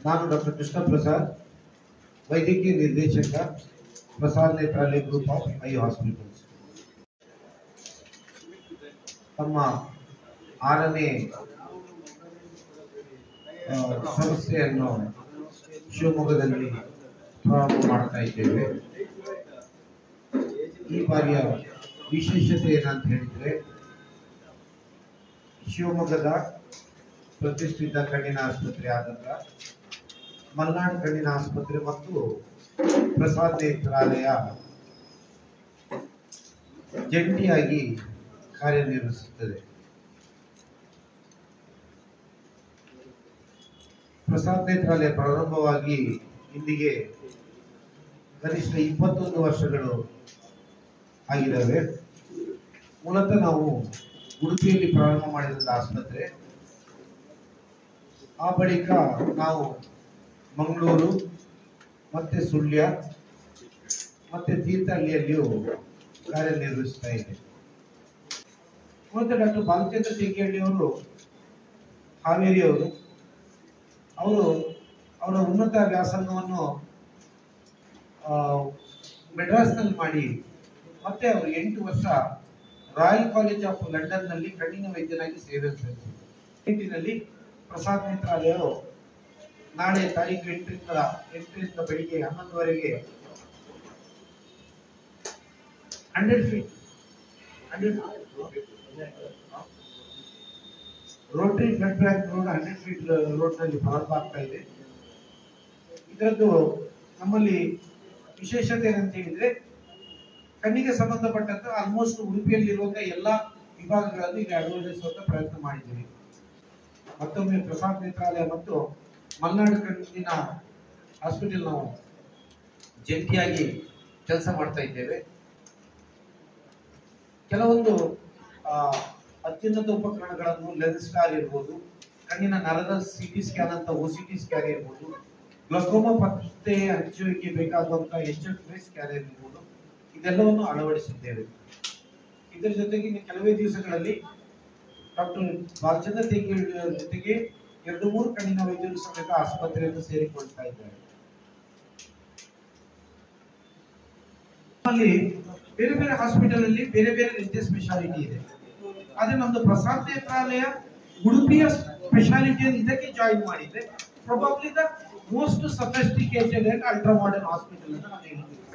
ನಾನು ಡಾಕ್ಟರ್ ಕೃಷ್ಣ ಪ್ರಸಾದ್ ವೈದ್ಯಕೀಯ ನಿರ್ದೇಶಕ Prasad Netralaya group of eye hospitals ತಮ್ಮ ಆರನೇ ಆ, ಸಂಸ್ಥೆಯನ್ನು ಶಿವಮೊಗ್ಗದಲ್ಲಿ ಪ್ರಾರಂಭ ಮಾಡ್ತಾ ಇದ್ದೇವೆ ಈ ಬಾರಿಯ ವಿಶೇಷತೆ ಏನಂತ ಹೇಳಿದ್ರೆ ಶಿವಮೊಗ್ಗದ ಪ್ರತಿಷ್ಠಿತ ಕಣ್ಣಿನ ಆಸ್ಪತ್ರೆ ಆದಂತ ಮಲ್ನಾಡ್ ಕಣ್ಣಿನ ಆಸ್ಪತ್ರೆ ಮತ್ತು ಪ್ರಸಾದ್ ನೇತ್ರಾಲಯ ಜಂಟಿಯಾಗಿ ಕಾರ್ಯನಿರ್ವಹಿಸುತ್ತದೆ ಪ್ರಸಾದ್ ನೇತ್ರಾಲಯ ಪ್ರಾರಂಭವಾಗಿ ಇಂದಿಗೆ ಕನಿಷ್ಠ ಇಪ್ಪತ್ತೊಂದು ವರ್ಷಗಳು ಆಗಿದ್ದಾವೆ ಮೂಲತಃ ನಾವು ಉಡುಪಿಯಲ್ಲಿ ಪ್ರಾರಂಭ ಮಾಡಿದಂಥ ಆಸ್ಪತ್ರೆ ಆ ಬಳಿಕ ನಾವು ಮಂಗಳೂರು ಮತ್ತೆ ಸುಳ್ಯ ಮತ್ತೆ ತೀರ್ಥಹಳ್ಳಿಯಲ್ಲಿಯೂ ಕಾರ್ಯನಿರ್ವಹಿಸ್ತಾ ಇದೆ ಮೂಲತಃ ಡಾಕ್ಟರ್ ಬಾಲಚಂದ್ರ ಟೇಕಿಹಳ್ಳಿ ಅವರು ಹಾವೇರಿಯವರು ಅವರು ಅವರ ಉನ್ನತ ವ್ಯಾಸಂಗವನ್ನು ಆ, ಮೆಡ್ರಾಸ್ನಲ್ಲಿ ಮಾಡಿ ಮತ್ತೆ ಅವರು ಎಂಟು ವರ್ಷ ರಾಯಲ್ ಕಾಲೇಜ್ ಆಫ್ ಲಂಡನ್ನಲ್ಲಿ ಕಣ್ಣಿನ ವೈದ್ಯನಾಗಿ ಸೇವೆ ಸಲ್ಲಿಸಿದರು ನಿಟ್ಟಿನಲ್ಲಿ ಪ್ರಸಾದ್ ನೇತ್ರಾಲಯವು ನಾಳೆ ತಾರೀಕು ಎಂಟರಿಂದ ಎಂಟರಿಂದ ಬೆಳಿಗ್ಗೆ ಹನ್ನೊಂದುವರೆಗೆ hundred feet hundred rotary blood bank road hundred feet ರೋಡ್ನಲ್ಲಿ ಪ್ರಾರಂಭ ಆಗ್ತಾ ಇದೆ ಇದರದ್ದು ನಮ್ಮಲ್ಲಿ ವಿಶೇಷತೆ ಏನಂತ ಹೇಳಿದ್ರೆ ಕಣ್ಣಿಗೆ ಸಂಬಂಧಪಟ್ಟಂತ ಆಲ್ಮೋಸ್ಟ್ ಉಡುಪಿಯಲ್ಲಿರುವಂತ ಎಲ್ಲ ವಿಭಾಗಗಳನ್ನು ಈಗ ಅಳವಡಿಸುವಂತ ಪ್ರಯತ್ನ ಮಾಡಿದ್ದೀವಿ ಮತ್ತೊಮ್ಮೆ ಪ್ರಸಾದ್ ನೇತ್ರಾಲಯ ಮತ್ತು ಮಲ್ನಾಡು ಕಣ್ಣಿನ ಹಾಸ್ಪಿಟಲ್ ನಾವು ಜಂಟಿಯಾಗಿ ಕೆಲಸ ಮಾಡ್ತಾ ಇದ್ದೇವೆ ಕೆಲವೊಂದು ಆ, ಅತ್ಯುನ್ನತ ಉಪಕರಣಗಳನ್ನು ಲೆನ್ಸ್ ಸ್ಟಾರ್ ಇರ್ಬೋದು ಕಣ್ಣಿನ ನರದ ಸಿ ಟಿ ಸ್ಕ್ಯಾನ್ ಅಂತ ಒ ಸಿ ಟಿ ಸ್ಕ್ಯಾನ್ ಇರ್ಬೋದು ಗ್ಲಕೋಮಾ ಪತ್ತೆ ಹಚ್ಚುವಿಕೆ ಬೇಕಾಗುವಂತಹ ಎಚ್ ಎಫ್ ಸ್ಕ್ಯಾನ್ ಇರ್ಬೋದು ಇದೆಲ್ಲವನ್ನು ಅಳವಡಿಸಿದ್ದೇವೆ ಇದರ ಜೊತೆಗೆ ಇನ್ನು ಕೆಲವೇ ದಿವಸಗಳಲ್ಲಿ ಡಾಕ್ಟರ್ ಬಾಲಚಂದ್ರ ತೇಗಿಯವರ ಜೊತೆಗೆ ಎರಡು ಮೂರು ಕಣ್ಣಿನ ವೈದ್ಯರು ಸಮೇತ ಆಸ್ಪತ್ರೆಯನ್ನು ಸೇರಿಕೊಳ್ತಾ ಇದ್ದಾರೆ ಅಲ್ಲಿ ಬೇರೆ ಬೇರೆ ಹಾಸ್ಪಿಟಲ್ ಅಲ್ಲಿ ಬೇರೆ ಬೇರೆ ರೀತಿಯ ಸ್ಪೆಷಾಲಿಟಿ ಇದೆ ಆದ್ರೆ ನಮ್ದು ಪ್ರಸಾದ್ ನೇತ್ರಾಲಯ ಉಡುಪಿಯ ಸ್ಪೆಷಾಲಿಟಿಯನ್ನು ಇದಕ್ಕೆ ಜಾಯಿನ್ ಮಾಡಿದ್ರೆ probably the most sophisticated and ultra modern hospital ಅಂತ ನಾನು ಹೇಳ್ತೀನಿ